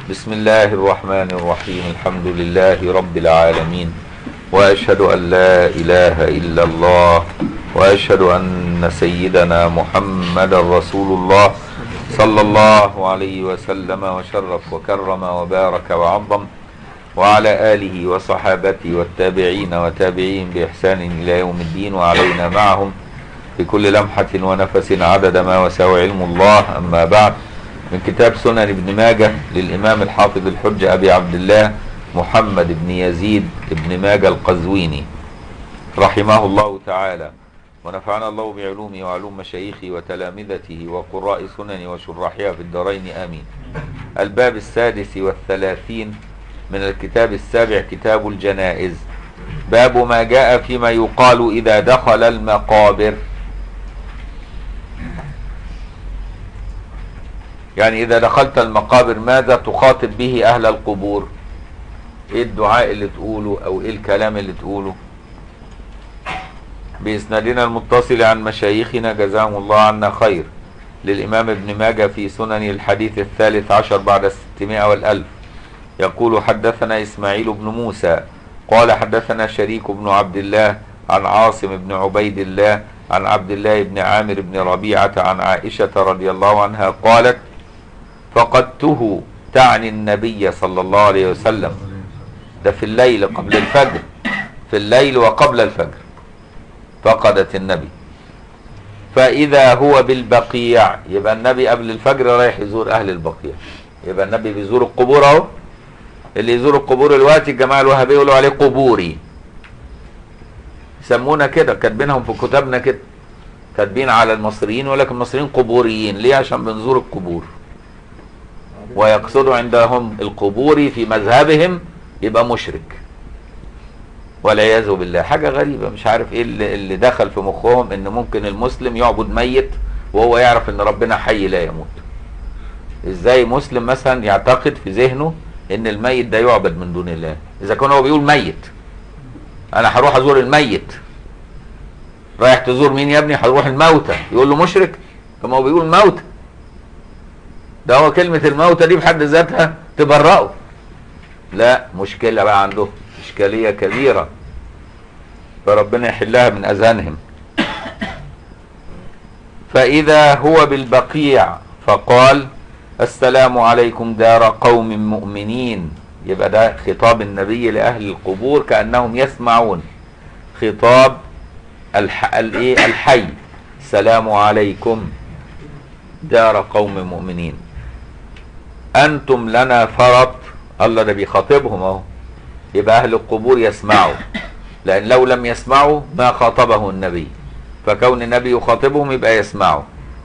بسم الله الرحمن الرحيم الحمد لله رب العالمين واشهد ان لا اله الا الله واشهد ان سيدنا محمد رسول الله صلى الله عليه وسلم وشرف وكرم وبارك وعظم وعلى اله وصحابته والتابعين وتابعين باحسان الى يوم الدين وعلينا معهم بكل لمحة ونفس عدد ما وسع علم الله أما بعد من كتاب سنن ابن ماجه للإمام الحافظ الحجة أبي عبد الله محمد بن يزيد بن ماجه القزويني رحمه الله تعالى ونفعنا الله بعلومه وعلوم مشايخه وتلامذته وقراء سنن وشراحها في الدارين آمين الباب السادس والثلاثين من الكتاب السابع كتاب الجنائز باب ما جاء فيما يقال إذا دخل المقابر يعني إذا دخلت المقابر ماذا تخاطب به أهل القبور إيه الدعاء اللي تقوله أو إيه الكلام اللي تقوله بإسنادنا المتصل عن مشايخنا جزاهم الله عنا خير للإمام ابن ماجه في سنن الحديث الثالث عشر بعد الستمائة والألف يقول حدثنا إسماعيل بن موسى قال حدثنا شريك بن عبد الله عن عاصم بن عبيد الله عن عبد الله بن عامر بن ربيعة عن عائشة رضي الله عنها قالت فقدته تعني النبي صلى الله عليه وسلم ده في الليل قبل الفجر في الليل وقبل الفجر فقدت النبي فإذا هو بالبقيع يبقى النبي قبل الفجر رايح يزور أهل البقيع يبقى النبي بيزور القبور أهو اللي يزور القبور دلوقتي الجماعة الوهابية يقولوا عليه قبوري يسمونا كده كاتبينهم في كتابنا كده كاتبين على المصريين ولكن المصريين قبوريين ليه عشان بنزور القبور ويقصدوا عندهم القبور في مذهبهم يبقى مشرك والعياذ بالله حاجة غريبة مش عارف ايه اللي, اللي دخل في مخهم ان ممكن المسلم يعبد ميت وهو يعرف ان ربنا حي لا يموت ازاي مسلم مثلا يعتقد في ذهنه ان الميت ده يعبد من دون الله اذا كان هو بيقول ميت انا هروح ازور الميت رايح تزور مين يا ابني هروح الموتى يقول له مشرك طب ما هو بيقول موتى ده هو كلمة الموتى دي بحد ذاتها تبرأه لا مشكلة بقى عنده إشكالية كبيرة فربنا يحلها من أذهانهم فإذا هو بالبقيع فقال السلام عليكم دار قوم مؤمنين يبقى ده خطاب النبي لأهل القبور كأنهم يسمعون خطاب الح... الايه الحي السلام عليكم دار قوم مؤمنين انتم لنا فرط الله ده بيخاطبهم اهو يبقى اهل القبور يسمعوا لان لو لم يسمعوا ما خاطبه النبي فكون النبي يخاطبهم يبقى يسمعوا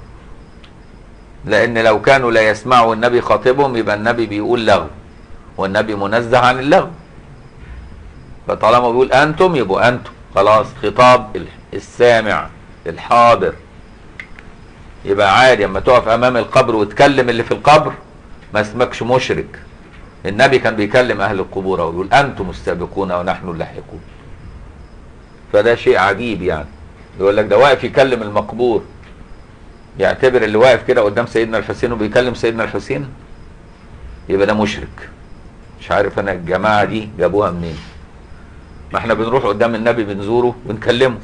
لان لو كانوا لا يسمعوا النبي خاطبهم يبقى النبي بيقول لغو والنبي منزه عن اللغو فطالما بيقول انتم يبقوا انتم خلاص خطاب السامع الحاضر يبقى عادي اما تقف امام القبر وتكلم اللي في القبر ما اسمكش مشرك النبي كان بيكلم اهل القبور ويقول انتم السابقون ونحن اللاحقون فده شيء عجيب يعني يقول لك ده واقف يكلم المقبور يعتبر اللي واقف كده قدام سيدنا الحسين وبيكلم سيدنا الحسين يبقى ده مشرك مش عارف انا الجماعه دي جابوها منين ما احنا بنروح قدام النبي بنزوره ونكلمه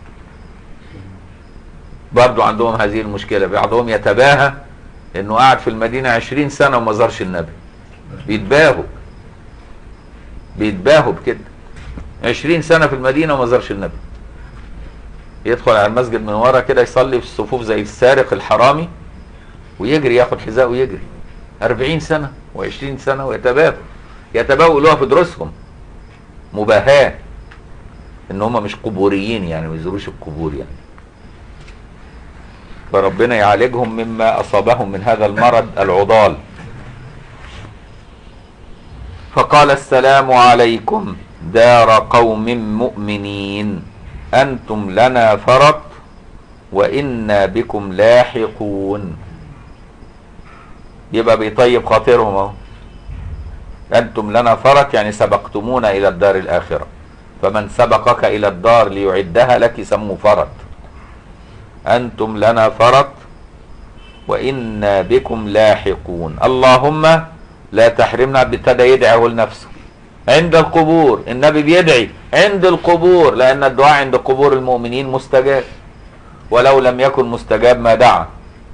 برضو عندهم هذه المشكلة بعضهم يتباهى انه قاعد في المدينة عشرين سنة وما زارش النبي بيتباهوا بيتباهوا بكده عشرين سنة في المدينة وما زارش النبي يدخل على المسجد من ورا كده يصلي في الصفوف زي السارق الحرامي ويجري ياخد حذاء ويجري أربعين سنة وعشرين سنة ويتباهوا يتباهوا يقولوها في دروسهم مباهاة ان هم مش قبوريين يعني ما يزوروش القبور يعني فربنا يعالجهم مما اصابهم من هذا المرض العضال فقال السلام عليكم دار قوم مؤمنين انتم لنا فرط وانا بكم لاحقون يبقى بيطيب خاطرهم اهو أنتم لنا فرط يعني سبقتمونا إلى الدار الآخرة فمن سبقك إلى الدار ليعدها لك سموا فرط أنتم لنا فرط وإنا بكم لاحقون اللهم لا تحرمنا ابتدى يدعي هو لنفسه عند القبور النبي بيدعي عند القبور لان الدعاء عند قبور المؤمنين مستجاب ولو لم يكن مستجاب ما دعا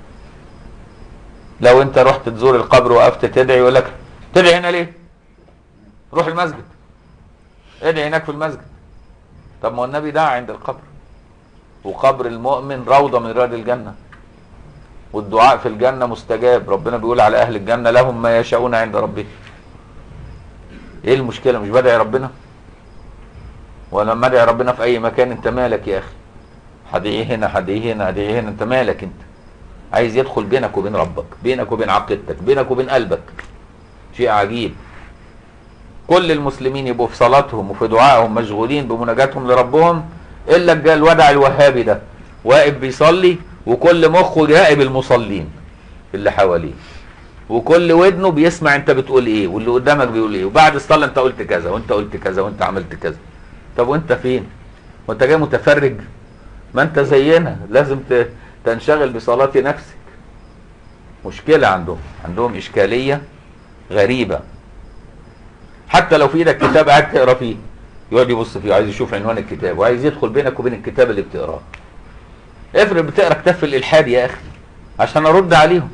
لو انت رحت تزور القبر وقفت تدعي يقول لك تدعي هنا ليه روح المسجد ادعي هناك في المسجد طب ما هو النبي دعا عند القبر وقبر المؤمن روضة من رياض الجنة والدعاء في الجنة مستجاب ربنا بيقول على أهل الجنة لهم ما يشاءون عند ربهم ايه المشكلة مش بدعي ربنا ولما ادعي ربنا في اي مكان انت مالك يا اخي هدعيه هنا هدعيه هنا هدعيه هنا انت مالك انت عايز يدخل بينك وبين ربك بينك وبين عقيدتك بينك وبين قلبك شيء عجيب كل المسلمين يبقوا في صلاتهم وفي دعائهم مشغولين بمناجاتهم لربهم الا الج- الودع الوهابي ده واقف بيصلي وكل مخه يراقب المصلين اللي حواليه وكل ودنه بيسمع انت بتقول ايه واللي قدامك بيقول ايه وبعد الصلاه انت قلت كذا وانت قلت كذا وانت عملت كذا طب وانت فين وانت جاي متفرج ما انت زينا لازم ت- تنشغل بصلاه نفسك مشكله عندهم عندهم اشكاليه غريبه حتى لو في ايدك كتاب قاعد تقرا فيه يقعد يبص فيه عايز يشوف عنوان الكتاب وعايز يدخل بينك وبين الكتاب اللي بتقراه افرض بتقرا كتاب في الالحاد يا اخي عشان ارد عليهم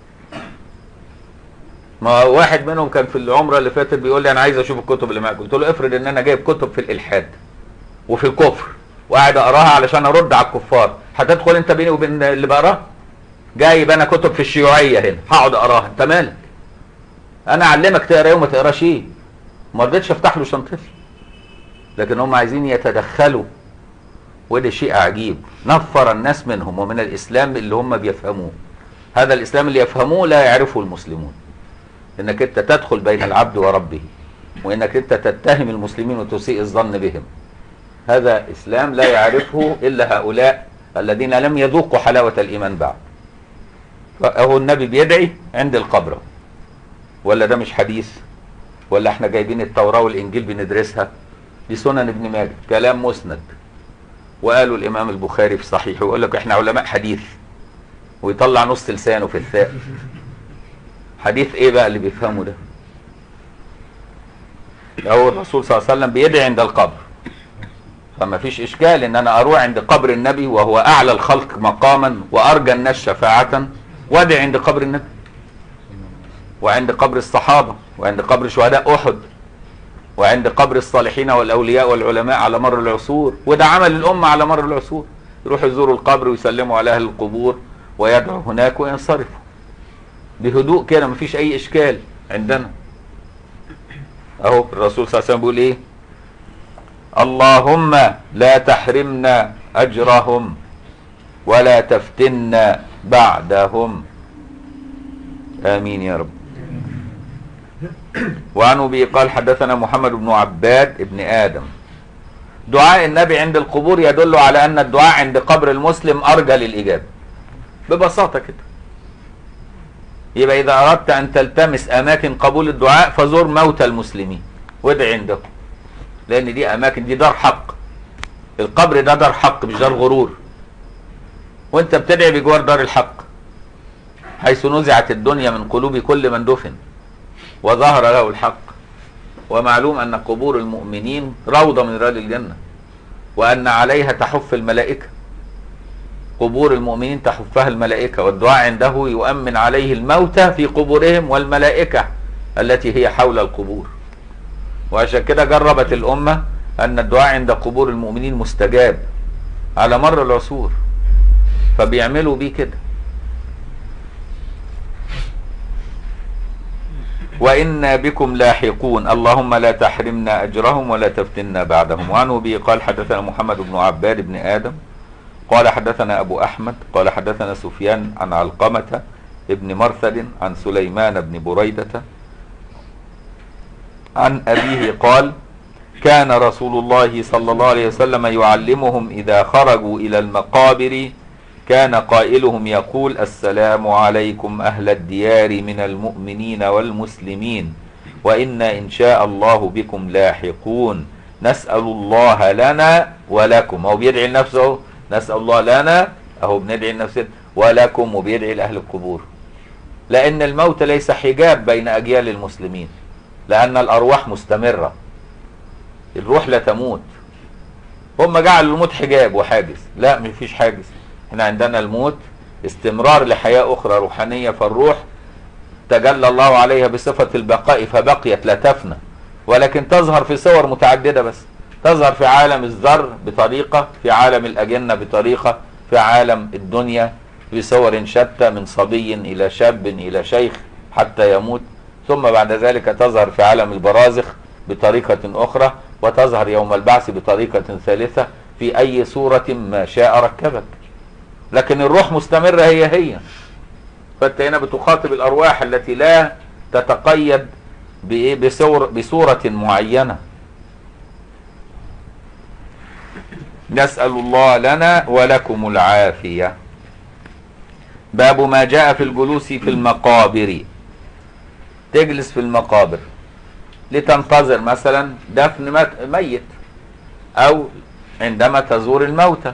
ما واحد منهم كان في العمره اللي فاتت بيقول لي انا عايز اشوف الكتب اللي معاك قلت له افرض ان انا جايب كتب في الالحاد وفي الكفر وقاعد اقراها علشان ارد على الكفار هتدخل انت بيني وبين اللي بقراه جايب انا كتب في الشيوعيه هنا هقعد اقراها انت مالك انا اعلمك تقرا ايه وما تقراش ايه ما رضيتش افتح له شنطتي لكن هم عايزين يتدخلوا وده شيء عجيب نفر الناس منهم ومن الاسلام اللي هم بيفهموه هذا الاسلام اللي يفهموه لا يعرفه المسلمون انك انت تدخل بين العبد وربه وانك انت تتهم المسلمين وتسيء الظن بهم هذا اسلام لا يعرفه الا هؤلاء الذين لم يذوقوا حلاوه الايمان بعد فهو النبي بيدعي عند القبر ولا ده مش حديث ولا احنا جايبين التوراه والانجيل بندرسها دي سنن ابن ماجه كلام مسند وقالوا الامام البخاري في صحيحه ويقول لك احنا علماء حديث ويطلع نص لسانه في الثاء حديث ايه بقى اللي بيفهمه ده هو الرسول صلى الله عليه وسلم بيدعي عند القبر فما فيش اشكال ان انا اروح عند قبر النبي وهو اعلى الخلق مقاما وارجى الناس شفاعة وادعي عند قبر النبي وعند قبر الصحابة وعند قبر شهداء احد وعند قبر الصالحين والاولياء والعلماء على مر العصور وده عمل الامة على مر العصور يروحوا يزوروا القبر ويسلموا على اهل القبور ويدعوا هناك وينصرفوا بهدوء كده مفيش اي اشكال عندنا اهو الرسول صلى الله عليه وسلم بيقول ايه اللهم لا تحرمنا اجرهم ولا تفتنا بعدهم امين يا رب وعن ابي قال حدثنا محمد بن عباد ابن ادم دعاء النبي عند القبور يدل على ان الدعاء عند قبر المسلم ارجى للاجابه ببساطه كده يبقى اذا اردت ان تلتمس اماكن قبول الدعاء فزور موتى المسلمين وادعي عندهم لان دي اماكن دي دار حق القبر ده دار حق مش دار غرور وانت بتدعي بجوار دار الحق حيث نزعت الدنيا من قلوب كل من دفن وظهر له الحق ومعلوم ان قبور المؤمنين روضه من رياض الجنه وان عليها تحف الملائكه قبور المؤمنين تحفها الملائكة والدعاء عنده يؤمن عليه الموتى في قبورهم والملائكة التي هي حول القبور وعشان كده جربت الأمة أن الدعاء عند قبور المؤمنين مستجاب على مر العصور فبيعملوا بيه كده وإنا بكم لاحقون اللهم لا تحرمنا أجرهم ولا تفتنا بعدهم وعنه به قال حدثنا محمد بن عباد بن آدم قال حدثنا أبو أحمد قال حدثنا سفيان عن علقمة ابن مرثد عن سليمان بن بريدة عن أبيه قال كان رسول الله صلى الله عليه وسلم يعلمهم إذا خرجوا إلى المقابر كان قائلهم يقول السلام عليكم أهل الديار من المؤمنين والمسلمين وإنا إن شاء الله بكم لاحقون نسأل الله لنا ولكم هو بيدعي لنفسه نسأل الله لنا أهو بندعي لنفسنا ولكم وبيدعي لأهل القبور لأن الموت ليس حجاب بين أجيال المسلمين لأن الأرواح مستمرة الروح لا تموت هم جعلوا الموت حجاب وحاجز لا مفيش حاجز احنا عندنا الموت استمرار لحياة أخرى روحانية فالروح تجلى الله عليها بصفة البقاء فبقيت لا تفنى ولكن تظهر في صور متعددة بس تظهر في عالم الذر بطريقة في عالم الأجنة بطريقة في عالم الدنيا بصور شتى من صبي إلى شاب إلى شيخ حتى يموت ثم بعد ذلك تظهر في عالم البرازخ بطريقة أخرى وتظهر يوم البعث بطريقة ثالثة في أي صورة ما شاء ركبك لكن الروح مستمرة هي هي فأنت هنا بتخاطب الأرواح التي لا تتقيد بإيه بصور بصورة معينة نسأل الله لنا ولكم العافية باب ما جاء في الجلوس في المقابر تجلس في المقابر لتنتظر مثلا دفن مت- ميت او عندما تزور الموتى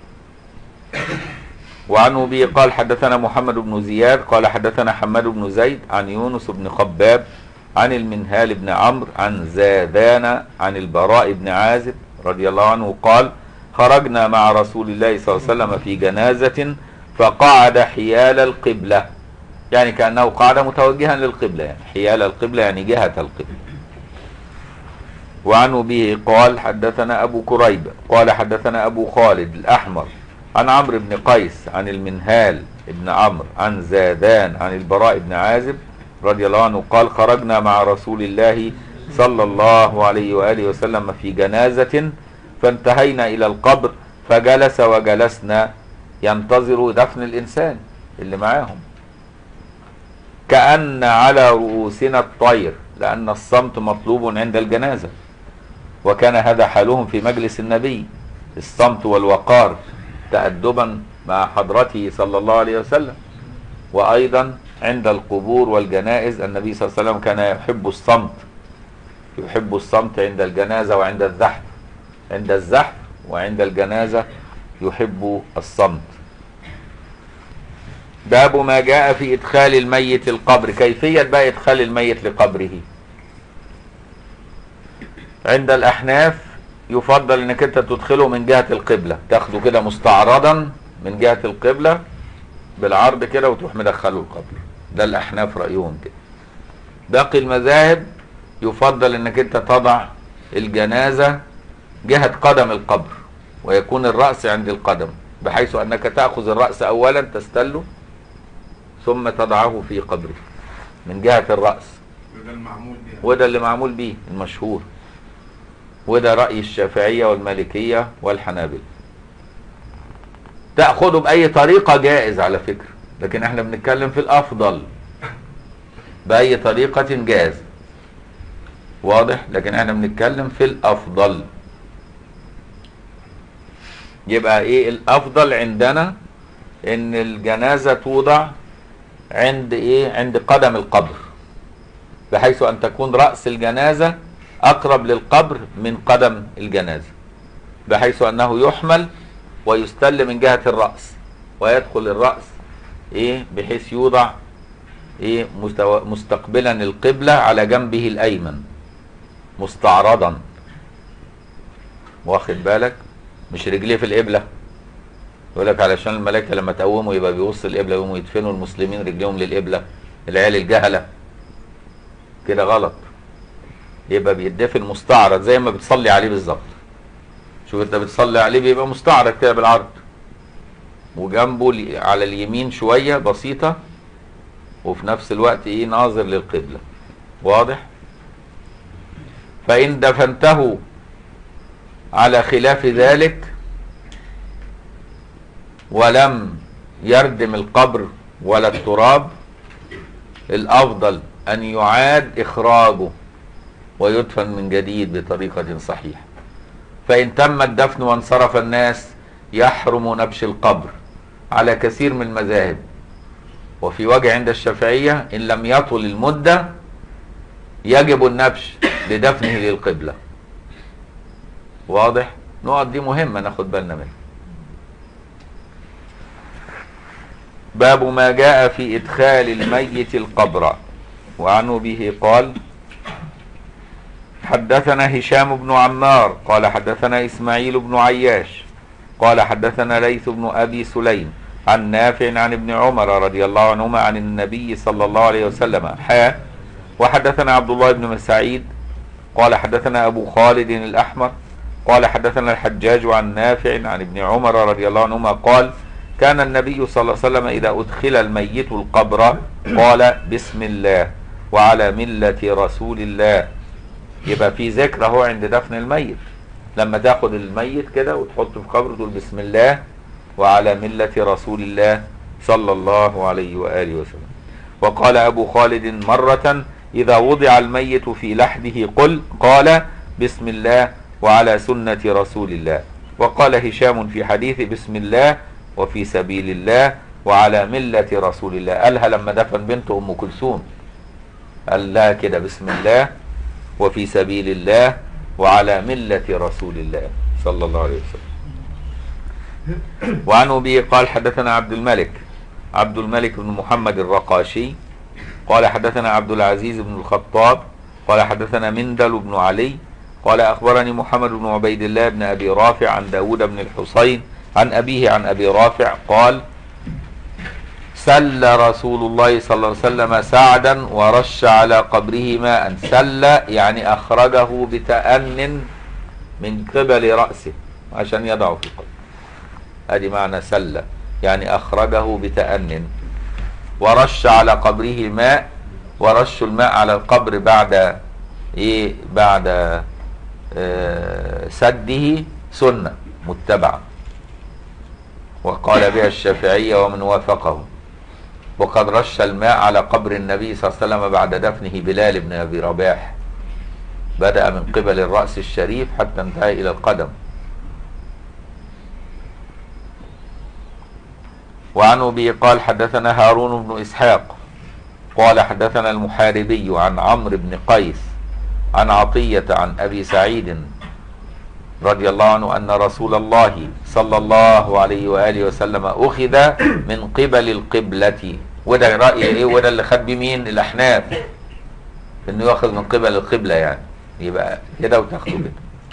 وعنه به قال حدثنا محمد بن زياد قال حدثنا حماد بن زيد عن يونس بن خباب عن المنهال بن عمرو عن زادان عن البراء بن عازب رضي الله عنه قال خرجنا مع رسول الله صلى الله عليه وسلم في جنازة فقعد حيال القبلة يعني كأنه قعد متوجها للقبلة يعني حيال القبلة يعني جهة القبلة وعنه به قال حدثنا أبو كريب قال حدثنا أبو خالد الأحمر عن عمرو بن قيس عن المنهال بن عمرو عن زادان عن البراء بن عازب رضي الله عنه قال خرجنا مع رسول الله صلى الله عليه وآله وسلم في جنازة فانتهينا إلى القبر فجلس وجلسنا ينتظر دفن الإنسان اللي معاهم كأن على رؤوسنا الطير لأن الصمت مطلوب عند الجنازة وكان هذا حالهم في مجلس النبي الصمت والوقار تأدبا مع حضرته صلى الله عليه وسلم وأيضا عند القبور والجنائز النبي صلى الله عليه وسلم كان يحب الصمت يحب الصمت عند الجنازة وعند الزحف عند الزحف وعند الجنازة يحب الصمت باب ما جاء في إدخال الميت القبر كيفية بقى إدخال الميت لقبره عند الأحناف يفضل انك انت تدخله من جهة القبلة تاخده كده مستعرضا من جهة القبلة بالعرض كده وتروح مدخله القبر ده الأحناف رأيهم كده باقي المذاهب يفضل انك انت تضع الجنازة جهة قدم القبر ويكون الرأس عند القدم بحيث انك تأخذ الرأس اولا تستله ثم تضعه في قبره من جهة الرأس وده المعمول بيه وده اللي معمول بيه المشهور وده رأي الشافعية والمالكية والحنابلة تأخده بأي طريقة جائز على فكرة لكن احنا بنتكلم في الأفضل بأي طريقة جائز واضح لكن احنا بنتكلم في الأفضل يبقى ايه الأفضل عندنا ان الجنازة توضع عند ايه عند قدم القبر بحيث ان تكون رأس الجنازة اقرب للقبر من قدم الجنازة بحيث انه يحمل ويستل من جهة الرأس ويدخل الرأس ايه بحيث يوضع ايه مستو- مستقبلا القبلة على جنبه الايمن مستعرضا واخد بالك مش رجليه في القبلة يقول لك علشان الملائكة لما تقوموا يبقى بيبص القبلة يقوموا يدفنوا المسلمين رجليهم للقبلة العيال الجهلة كده غلط يبقى بيدفن مستعرض زي ما بتصلي عليه بالظبط شوف انت بتصلي عليه بيبقى مستعرض كده بالعرض وجنبه ل- على اليمين شوية بسيطة وفي نفس الوقت ايه ناظر للقبلة واضح فإن دفنته على خلاف ذلك ولم يردم القبر ولا التراب الأفضل أن يعاد إخراجه ويدفن من جديد بطريقة صحيحة فإن تم الدفن وانصرف الناس يحرم نبش القبر على كثير من المذاهب وفي وجه عند الشافعية إن لم يطل المدة يجب النبش لدفنه للقبلة واضح؟ نقط دي مهمة ناخد بالنا منها باب ما جاء في إدخال الميت القبر وعنه به قال حدثنا هشام بن عمار قال حدثنا إسماعيل بن عياش قال حدثنا ليث بن أبي سليم عن نافع عن ابن عمر رضي الله عنهما عن النبي صلى الله عليه وسلم حا وحدثنا عبد الله بن مسعيد قال حدثنا أبو خالد الأحمر قال حدثنا الحجاج عن نافع عن ابن عمر رضي الله عنهما قال كان النبي صلى الله عليه وسلم إذا أدخل الميت القبر قال بسم الله وعلى ملة رسول الله يبقى في ذكر اهو عند دفن الميت لما تاخد الميت كده وتحطه في قبره تقول بسم الله وعلى ملة رسول الله صلى الله عليه وآله وسلم وقال أبو خالد مرة إذا وضع الميت في لحده قل قال بسم الله وعلى سنة رسول الله وقال هشام في حديث بسم الله وفي سبيل الله وعلى ملة رسول الله قالها لما دفن بنت أم كلثوم قال لها كده بسم الله وفي سبيل الله وعلى ملة رسول الله صلى الله عليه وسلم وعن أبي قال حدثنا عبد الملك عبد الملك بن محمد الرقاشي قال حدثنا عبد العزيز بن الخطاب قال حدثنا مندل بن علي قال أخبرني محمد بن عبيد الله بن أبي رافع عن داود بن الحصين عن أبيه عن أبي رافع قال سل رسول الله صلى الله عليه وسلم سعدا ورش على قبره ماء سل يعني أخرجه بتأن من قبل رأسه عشان يضعه في القبر هذه معنى سل يعني أخرجه بتأن ورش على قبره ماء ورش الماء على القبر بعد ايه بعد آه سده سنة متبعة وقال بها الشافعية ومن وافقه وقد رش الماء على قبر النبي صلى الله عليه وسلم بعد دفنه بلال بن ابي رباح بدأ من قبل الرأس الشريف حتى انتهى الى القدم وعن ابي قال حدثنا هارون بن اسحاق قال حدثنا المحاربي عن عمرو بن قيس عن عطية عن ابي سعيد رضي الله عنه ان رسول الله صلى الله عليه واله وسلم اخذ من قبل القبلة وده رأي ايه وده اللي خد بمين الاحناف انه ياخذ من قبل القبلة يعني يبقى كده وتاخده كده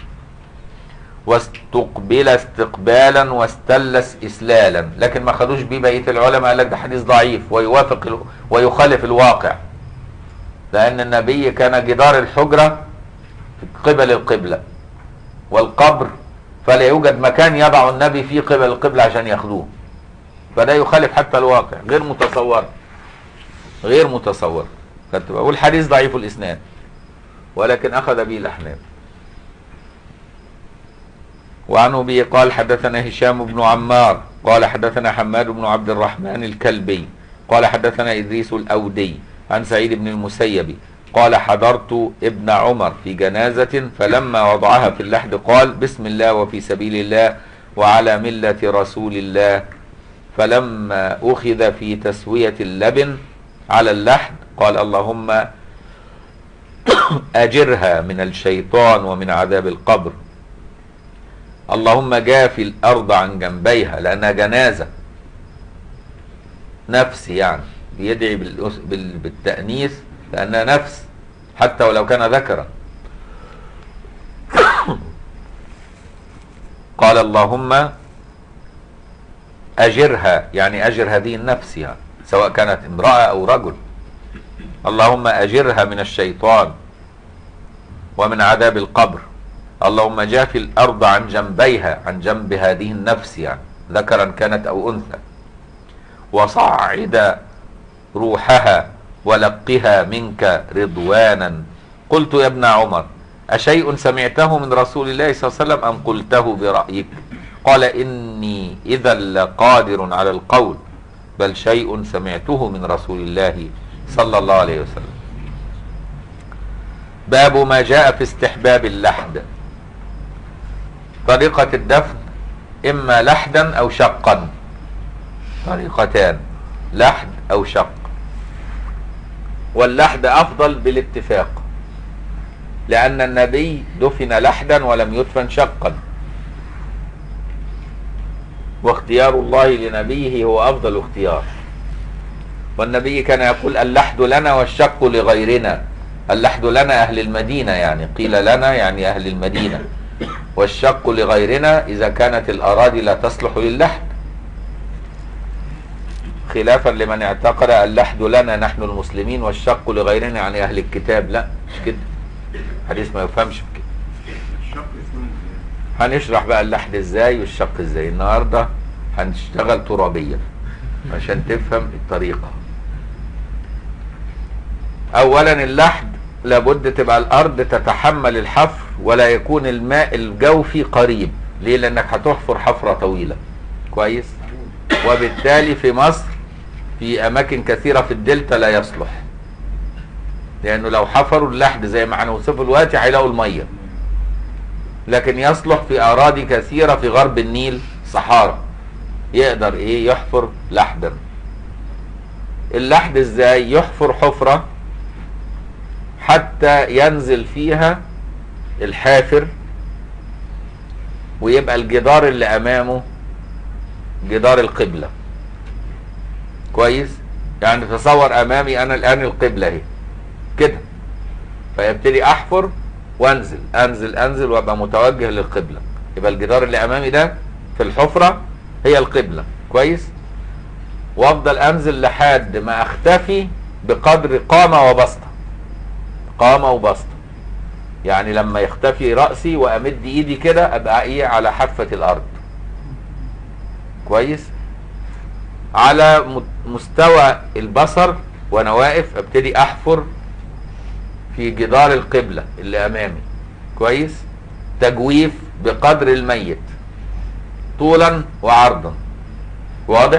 واستقبل استقبالا واستلس اسلالا لكن ما خدوش بيه بقيه العلماء قال لك ده حديث ضعيف ويوافق ال... ويخالف الواقع لان النبي كان جدار الحجره في قبل القبله والقبر فلا يوجد مكان يضع النبي فيه قبل القبله عشان ياخدوه فده يخالف حتى الواقع غير متصور غير متصور خدت والحديث ضعيف الاسناد ولكن اخذ به الاحناف وعن ابي قال حدثنا هشام بن عمار قال حدثنا حماد بن عبد الرحمن الكلبي قال حدثنا ادريس الاودي عن سعيد بن المسيب قال حضرت ابن عمر في جنازة فلما وضعها في اللحد قال بسم الله وفي سبيل الله وعلى ملة رسول الله فلما أخذ في تسوية اللبن على اللحد قال اللهم أجرها من الشيطان ومن عذاب القبر اللهم جافي الأرض عن جنبيها لأنها جنازة نفس يعني بيدعي بالتأنيث لأنها نفس حتى ولو كان ذكرا قال اللهم أجرها يعني أجر هذه النفس يعني سواء كانت امرأة أو رجل اللهم أجرها من الشيطان ومن عذاب القبر اللهم جاف الأرض عن جنبيها عن جنب هذه النفس يعني ذكرا كانت أو أنثى وصعد روحها ولقها منك رضوانا قلت يا ابن عمر أشيء سمعته من رسول الله صلى الله عليه وسلم أم قلته برأيك قال إني إذا لقادر على القول بل شيء سمعته من رسول الله صلى الله عليه وسلم باب ما جاء في استحباب اللحد طريقة الدفن إما لحدا أو شقا طريقتان لحد أو شق واللحد أفضل بالاتفاق لأن النبي دفن لحدا ولم يدفن شقا واختيار الله لنبيه هو أفضل اختيار والنبي كان يقول اللحد لنا والشق لغيرنا اللحد لنا أهل المدينة يعني قيل لنا يعني أهل المدينة والشق لغيرنا إذا كانت الأراضي لا تصلح للحد خلافا لمن اعتقد اللحد لنا نحن المسلمين والشق لغيرنا يعني أهل الكتاب لا مش كده حديث ما يفهمش بكده الشق اسمه هنشرح بقى اللحد ازاي والشق ازاي النهارده هنشتغل ترابيا عشان تفهم الطريقه اولا اللحد لابد تبقى الارض تتحمل الحفر ولا يكون الماء الجوفي قريب ليه لانك هتحفر حفره طويله كويس وبالتالي في مصر في اماكن كثيره في الدلتا لا يصلح لانه لو حفروا اللحد زي ما هنوصفه دلوقتي هيلاقوا الميه لكن يصلح في اراضي كثيره في غرب النيل صحارى يقدر ايه يحفر لحدا اللحد ازاي يحفر حفره حتى ينزل فيها الحافر ويبقى الجدار اللي امامه جدار القبله كويس يعني تصور امامي انا الان القبله اهي كده فيبتدي احفر وانزل انزل انزل وابقى متوجه للقبله يبقى الجدار اللي امامي ده في الحفره هي القبله كويس وافضل انزل لحد ما اختفي بقدر قامه وبسطه قامه وبسطه يعني لما يختفي راسي وامد ايدي كده ابقى ايه على حافه الارض كويس على م- مستوى البصر وانا واقف ابتدي احفر في جدار القبلة اللي امامي كويس تجويف بقدر الميت طولا وعرضا واضح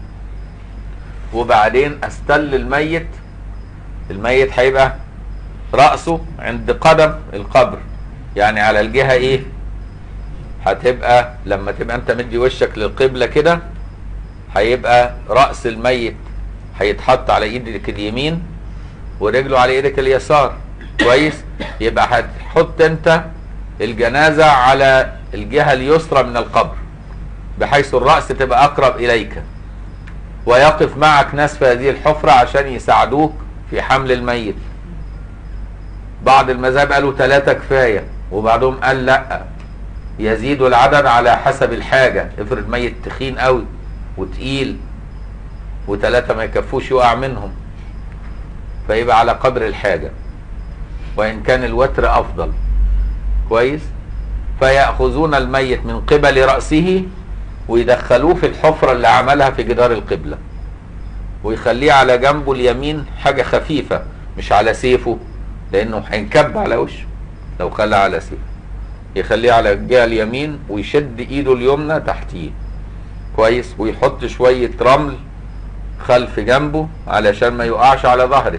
وبعدين استل الميت الميت هيبقى رأسه عند قدم القبر يعني على الجهة ايه هتبقى لما تبقى انت مدي وشك للقبلة كده هيبقى رأس الميت هيتحط على ايدك اليمين ورجله على ايدك اليسار كويس يبقى هتحط انت الجنازة على الجهة اليسرى من القبر بحيث الرأس تبقى اقرب اليك ويقف معك ناس في هذه الحفرة عشان يساعدوك في حمل الميت بعض المذاهب قالوا ثلاثة كفاية وبعضهم قال لا يزيد العدد على حسب الحاجة افرض ميت تخين قوي وتقيل وثلاثة ما يكفوش يقع منهم فيبقى على قدر الحاجة وإن كان الوتر أفضل كويس فيأخذون الميت من قبل رأسه ويدخلوه في الحفرة اللي عملها في جدار القبلة ويخليه على جنبه اليمين حاجة خفيفة مش على سيفه لأنه هينكب على وشه لو خلى على سيفه يخليه على الجهة اليمين ويشد ايده اليمنى تحتيه كويس ويحط شوية رمل خلف جنبه علشان ما يقعش على ظهره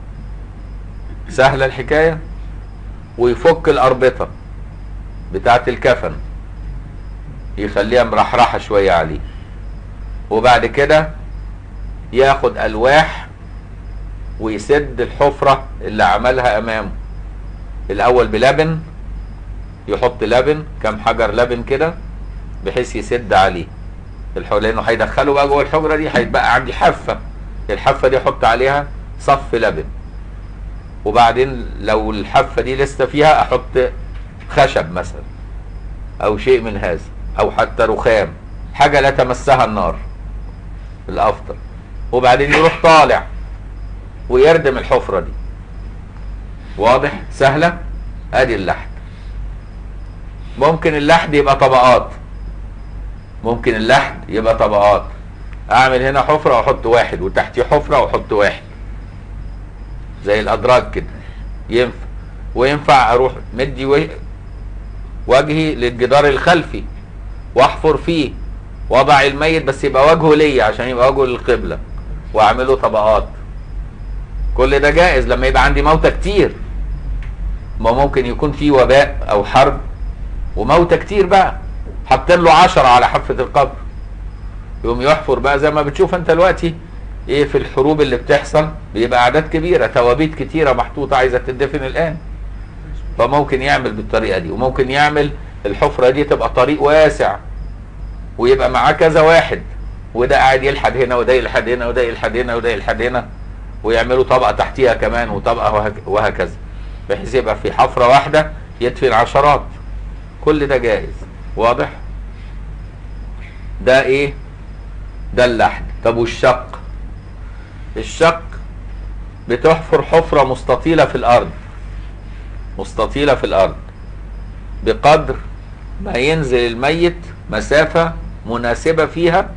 سهلة الحكاية ويفك الأربطة بتاعة الكفن يخليها مرحرحة شوية عليه وبعد كده ياخد ألواح ويسد الحفرة اللي عملها أمامه الأول بلبن يحط لبن كم حجر لبن كده بحيث يسد عليه الحو... لانه هيدخله بقى جوه الحجره دي هيتبقى عندي حافه الحافه دي احط عليها صف لبن وبعدين لو الحافه دي لسه فيها احط خشب مثلا او شيء من هذا او حتى رخام حاجه لا تمسها النار الافضل وبعدين يروح طالع ويردم الحفره دي واضح سهله ادي اللحد ممكن اللحد يبقى طبقات ممكن اللحد يبقى طبقات اعمل هنا حفره واحط واحد وتحتيه حفره واحط واحد زي الادراج كده ينفع وينفع اروح مدي و- وجهي للجدار الخلفي واحفر فيه وضع الميت بس يبقى وجهه ليا عشان يبقى وجهه للقبله واعمله طبقات كل ده جائز لما يبقى عندي موتى كتير ما ممكن يكون في وباء او حرب وموتى كتير بقى حاطين له عشرة على حافة القبر يقوم يحفر بقى زي ما بتشوف انت دلوقتي ايه في الحروب اللي بتحصل بيبقى اعداد كبيرة توابيت كتيرة محطوطة عايزة تدفن الان فممكن يعمل بالطريقة دي وممكن يعمل الحفرة دي تبقى طريق واسع ويبقى معاه كذا واحد وده قاعد يلحد هنا وده يلحد هنا وده يلحد هنا وده يلحد هنا ويعملوا طبقه تحتيها كمان وطبقه وهك- وهكذا بحيث يبقى في حفره واحده يدفن عشرات كل ده جائز واضح ده ايه ده اللحد طب والشق الشق بتحفر حفره مستطيله في الارض مستطيله في الارض بقدر ما ينزل الميت مسافه مناسبه فيها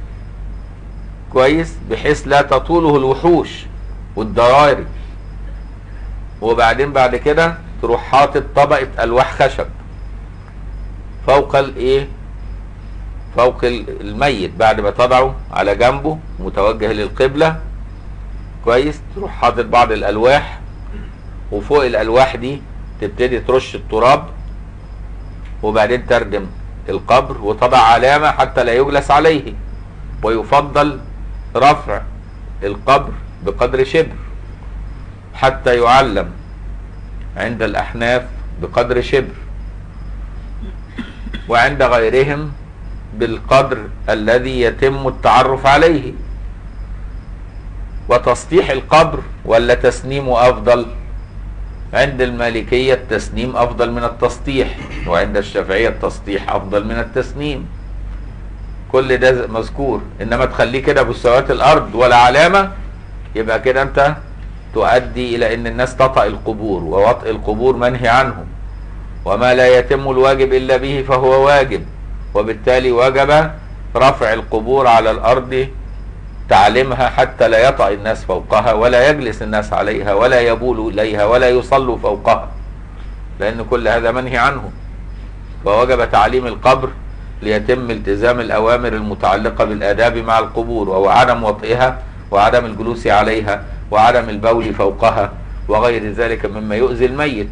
كويس بحيث لا تطوله الوحوش والضراري وبعدين بعد كده تروح حاطط طبقة ألواح خشب فوق الايه فوق ال- الميت بعد ما تضعه على جنبه متوجه للقبلة كويس تروح حاطط بعض الألواح وفوق الألواح دي تبتدي ترش التراب وبعدين تردم القبر وتضع علامة حتى لا يجلس عليه ويفضل رفع القبر بقدر شبر حتى يعلم عند الأحناف بقدر شبر وعند غيرهم بالقدر الذي يتم التعرف عليه وتسطيح القبر ولا تسنيمه أفضل عند المالكية التسنيم أفضل من التسطيح وعند الشافعية التسطيح أفضل من التسنيم كل ده مذكور انما تخليه كده بسوات الارض ولا علامه يبقى كده انت تؤدي الى ان الناس تطأ القبور ووطئ القبور منهي عنه وما لا يتم الواجب الا به فهو واجب وبالتالي وجب رفع القبور على الارض تعليمها حتى لا يطأ الناس فوقها ولا يجلس الناس عليها ولا يبول اليها ولا يصلوا فوقها لان كل هذا منهي عنه فوجب تعليم القبر ليتم التزام الأوامر المتعلقة بالآداب مع القبور وهو عدم وطئها وعدم الجلوس عليها وعدم البول فوقها وغير ذلك مما يؤذي الميت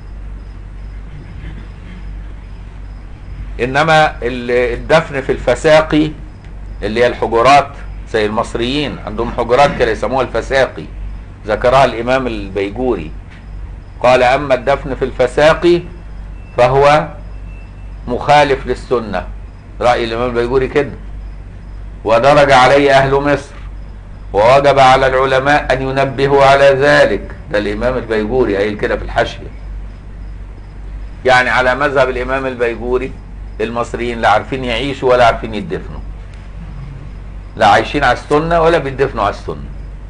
إنما ال- الدفن في الفساقي اللي هي الحجرات زي المصريين عندهم حجرات كده يسموها الفساقي ذكرها الإمام البيجوري قال أما الدفن في الفساقي فهو مخالف للسنة رأي الإمام البيجوري كده ودرج عليه أهل مصر ووجب على العلماء أن ينبهوا على ذلك ده الإمام البيجوري قايل كده في الحاشية يعني على مذهب الإمام البيجوري المصريين لا عارفين يعيشوا ولا عارفين يدفنوا لا عايشين على السنة ولا بيدفنوا على السنة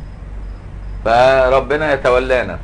فربنا يتولانا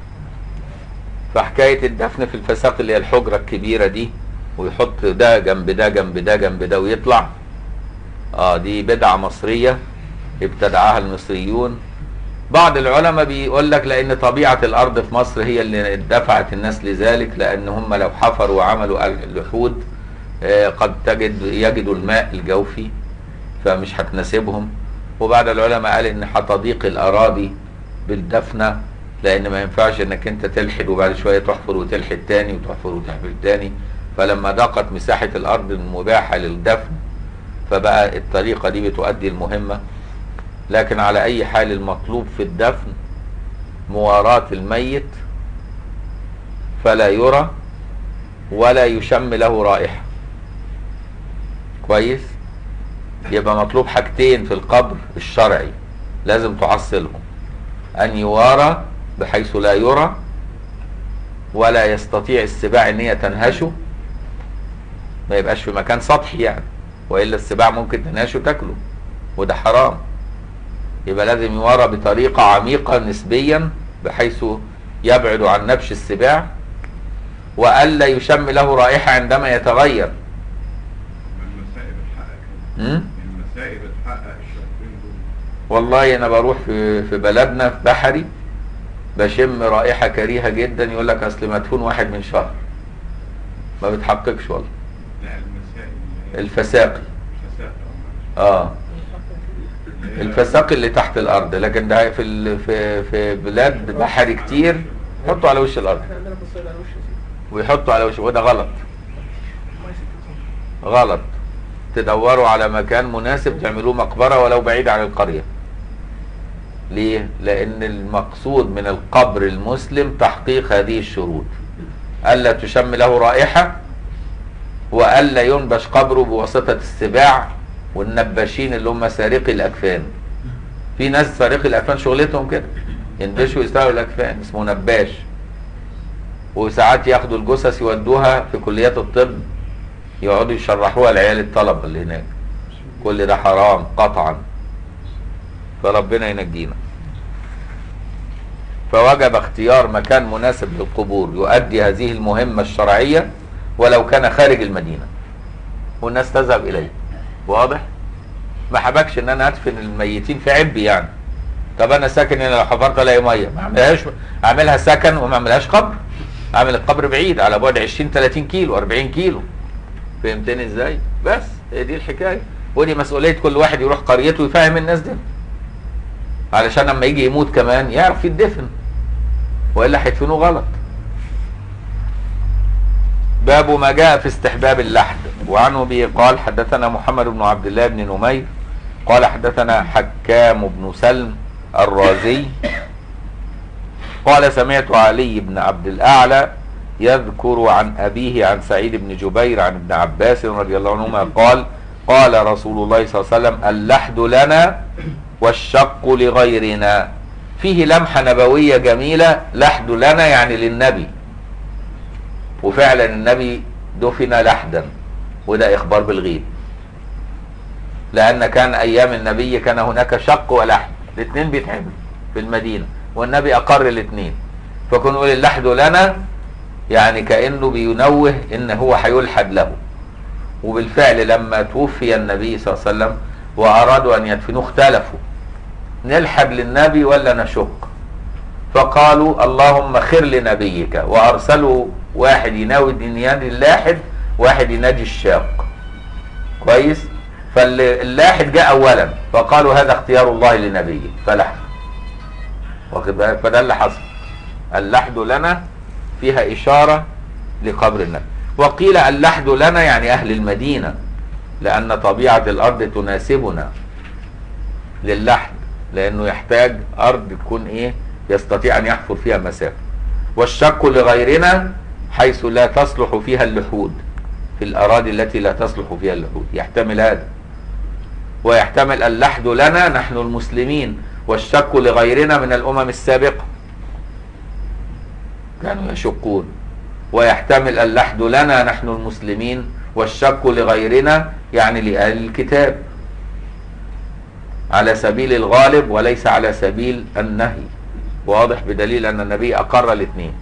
فحكاية الدفن في الفساق اللي هي الحجرة الكبيرة دي ويحط ده جنب ده جنب ده جنب ده ويطلع اه دي بدعة مصرية ابتدعها المصريون بعض العلماء بيقول لك لان طبيعة الارض في مصر هي اللي دفعت الناس لذلك لان هم لو حفروا وعملوا اللحود آه، قد تجد يجدوا الماء الجوفي فمش هتناسبهم وبعد العلماء قال ان هتضيق الاراضي بالدفنة لان ما ينفعش انك انت تلحد وبعد شوية تحفر وتلحد تاني وتحفر وتحفر تاني فلما ضاقت مساحة الارض المباحة للدفن فبقى الطريقة دي بتؤدي المهمة لكن على اي حال المطلوب في الدفن مواراة الميت فلا يرى ولا يشم له رائحة كويس يبقى مطلوب حاجتين في القبر الشرعي لازم تعصلهم ان يوارى بحيث لا يرى ولا يستطيع السباع ان هي تنهشه ما يبقاش في مكان سطحي يعني والا السباع ممكن تنهشه تاكله وده حرام يبقى لازم يوارى بطريقة عميقة نسبيا بحيث يبعد عن نبش السباع وألا يشم له رائحة عندما يتغير المسائل بتحقق م? المسائل بتحقق الشرطين دول والله انا بروح في في بلدنا في بحري بشم رائحة كريهة جدا يقول لك اصل مدفون واحد من شهر ما بتحققش والله لا المسائل اللي هي الفساقي الفساد اه الفساقي اللي تحت الارض لكن ده في ال... في في بلاد بحري كتير يحطوا على وش الارض احنا عندنا في الصعيد على وش يا ويحطوا على وش وده غلط سيدي ما يسكتهم غلط تدوروا على مكان مناسب تعملوه مقبرة ولو بعيد عن القرية ليه؟ لأن المقصود من القبر المسلم تحقيق هذه الشروط ألا تشم له رائحة وألا ينبش قبره بواسطة السباع والنباشين اللي هم سارقي الاكفان في ناس سارقي الاكفان شغلتهم كده ينبشوا يسرقوا الاكفان اسمه نباش وساعات ياخدوا الجثث يودوها في كليات الطب يقعدوا يشرحوها لعيال الطلبه اللي هناك كل ده حرام قطعا فربنا ينجينا فوجب اختيار مكان مناسب للقبور يؤدي هذه المهمة الشرعية ولو كان خارج المدينة والناس تذهب إليه واضح؟ ما حبكش ان انا ادفن الميتين في عبي يعني طب انا ساكن هنا لو حفرت الاقي ميه ما اعملهاش اعملها سكن وما اعملهاش قبر اعمل القبر بعيد على بعد 20 30 كيلو 40 كيلو فهمتني ازاي؟ بس هي دي الحكايه ودي مسؤوليه كل واحد يروح قريته ويفهم الناس دي علشان لما يجي يموت كمان يعرف يدفن والا هيدفنوه غلط باب ما جاء في استحباب اللحد وعنه به قال حدثنا محمد بن عبد الله بن نمير قال حدثنا حكام بن سلم الرازي قال سمعت علي بن عبد الأعلى يذكر عن أبيه عن سعيد بن جبير عن ابن عباس رضي الله عنهما قال قال رسول الله صلى الله عليه وسلم اللحد لنا والشق لغيرنا فيه لمحة نبوية جميلة لحد لنا يعني للنبي وفعلا النبي دفن لحدا وده إخبار بالغيب لأن كان أيام النبي كان هناك شق ولحد الاثنين بيتعملوا في المدينة والنبي أقر الاثنين فكون يقول اللحد لنا يعني كأنه بينوه إن هو هيلحد له وبالفعل لما توفي النبي صلى الله عليه وسلم وأرادوا أن يدفنوه اختلفوا نلحد للنبي ولا نشق فقالوا اللهم خير لنبيك وأرسلوا واحد يناوي ينادي اللاحد واحد ينادي الشاق كويس فاللاحد جاء أولا فقالوا هذا اختيار الله لنبيه فلحد واخد بالك فده اللي حصل اللحد لنا فيها إشارة لقبر النبي وقيل اللحد لنا يعني أهل المدينة لأن طبيعة الأرض تناسبنا للحد لأنه يحتاج أرض تكون إيه يستطيع أن يحفر فيها مسافة والشق لغيرنا حيث لا تصلح فيها اللحود في الأراضي التي لا تصلح فيها اللحود يحتمل هذا ويحتمل اللحد لنا نحن المسلمين والشق لغيرنا من الأمم السابقة كانوا يشقون ويحتمل اللحد لنا نحن المسلمين والشق لغيرنا يعني لأهل الكتاب على سبيل الغالب وليس على سبيل النهي واضح بدليل أن النبي أقر الاثنين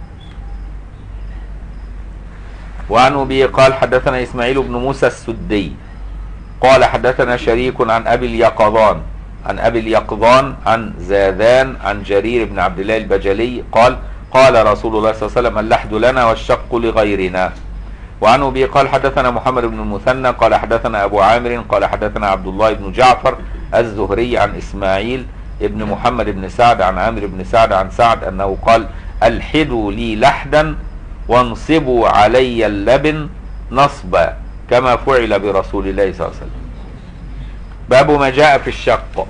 وعن أبي قال حدثنا إسماعيل بن موسى السدي قال حدثنا شريك عن أبي اليقظان عن أبي اليقظان عن زاذان عن جرير بن عبد الله البجلي قال قال رسول الله صلى الله عليه وسلم اللحد لنا والشق لغيرنا وعن أبي قال حدثنا محمد بن المثنى قال حدثنا أبو عامر قال حدثنا عبد الله بن جعفر الزهري عن إسماعيل ابن محمد بن سعد عن عامر بن سعد عن سعد أنه قال ألحدوا لي لحدا وانصبوا علي اللبن نصبا كما فعل برسول الله صلى الله عليه وسلم باب ما جاء في الشق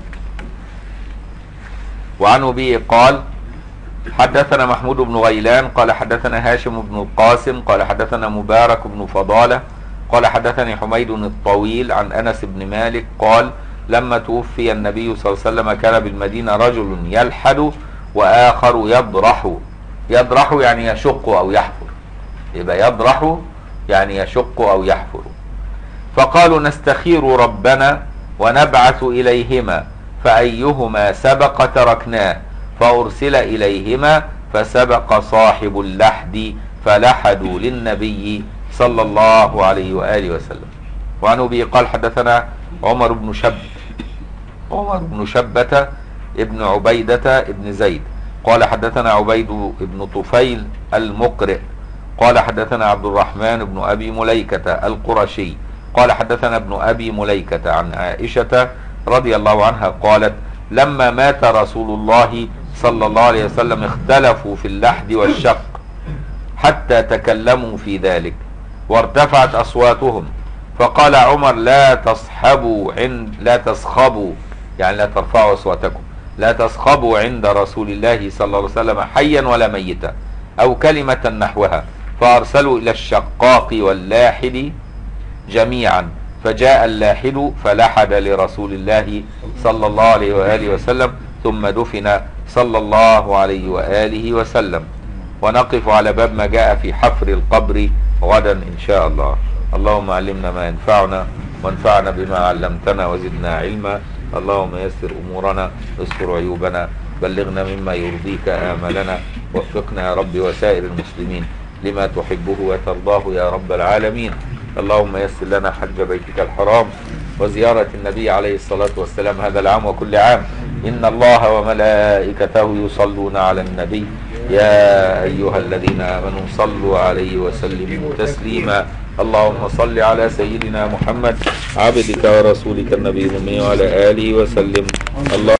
وعن أبي قال حدثنا محمود بن غيلان قال حدثنا هاشم بن القاسم قال حدثنا مبارك بن فضالة قال حدثني حميد الطويل عن أنس بن مالك قال لما توفي النبي صلى الله عليه وسلم كان بالمدينة رجل يلحد وآخر يضرح يضرح يعني يشق أو يحفر يبقى يضرح يعني يشق أو يحفر فقالوا نستخير ربنا ونبعث إليهما فأيهما سبق تركناه فأرسل إليهما فسبق صاحب اللحد فلحدوا للنبي صلى الله عليه وآله وسلم وعن أبي قال حدثنا عمر بن شب عمر بن شبة ابن عبيدة ابن زيد قال حدثنا عبيد بن طفيل المقرئ قال حدثنا عبد الرحمن بن أبي مليكة القرشي قال حدثنا ابن أبي مليكة عن عائشة رضي الله عنها قالت لما مات رسول الله صلى الله عليه وسلم اختلفوا في اللحد والشق حتى تكلموا في ذلك وارتفعت أصواتهم فقال عمر لا تصحبوا عند لا تصخبوا يعني لا ترفعوا أصواتكم لا تصخبوا عند رسول الله صلى الله عليه وسلم حيا ولا ميتا أو كلمة نحوها فأرسلوا إلى الشقاق واللاحد جميعا فجاء اللاحد فلحد لرسول الله صلى الله عليه وآله وسلم ثم دفن صلى الله عليه وآله وسلم ونقف على باب ما جاء في حفر القبر غدا إن شاء الله اللهم علمنا ما ينفعنا وانفعنا بما علمتنا وزدنا علما اللهم يسر أمورنا استر عيوبنا بلغنا مما يرضيك آملنا وفقنا يا رب وسائر المسلمين لما تحبه وترضاه يا رب العالمين اللهم يسر لنا حج بيتك الحرام وزيارة النبي عليه الصلاة والسلام هذا العام وكل عام إن الله وملائكته يصلون على النبي يا أيها الذين آمنوا صلوا عليه وسلموا تسليما اللهم صل على سيدنا محمد عبدك ورسولك النبي الأمي وعلى آله وسلم الله